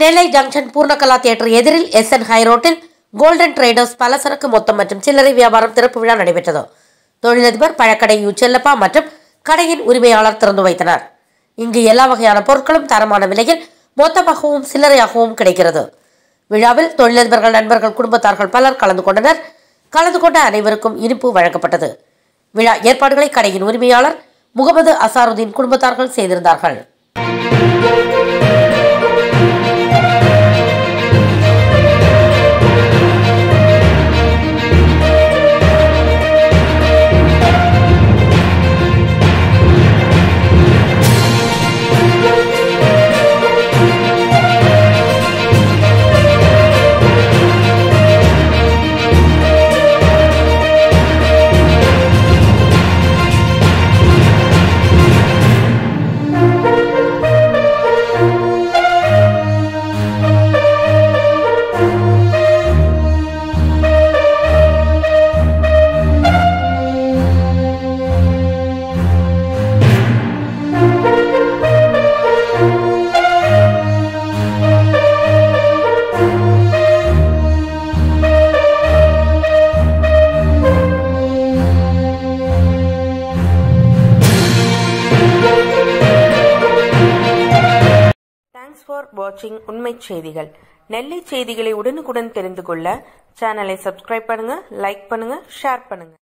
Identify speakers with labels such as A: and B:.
A: நெல்லை junction Poornakala theatre எதிரில் S N ஹைரோட்டில் golden traders பலசரக்கு மொத்தம் மற்றும் சில்லறை வியாபாரம் திறப்பு விழா நடைபெற்றது தொழிலதிபர் பழக்கடை யு செல்லப்பா மற்றும் கடையின் உரிமையாளர் திறந்து வைத்தனர் இங்கு எல்லா வகையான பொருட்களும் தரமான விலையில் மொத்தமாகவும் சில்லறையாகவும் கிடைக்கிறது விழாவில் தொழிலதிபர்கள் நண்பர்கள் குடும்பத்தார்கள் பலர் கலந்து கொண்டனர் கலந்து கொண்ட அனைவருக்கும் இனிப்பு வழங்கப்பட்டது விழா ஏற்பாடுகளை கடையின் உரிமையாளர் முகமது அசாருதீன் குடும்பத்தார்கள் செய்திருந்தார்கள்
B: தேங்க்ஸ் ஃபார் வாட்சிங் உண்மை செய்திகள் நெல்லை செய்திகளை உடனுக்குடன் தெரிந்து கொள்ள சேனலை சப்ஸ்கிரைப் பண்ணுங்க லைக் பண்ணுங்க ஷேர் பண்ணுங்க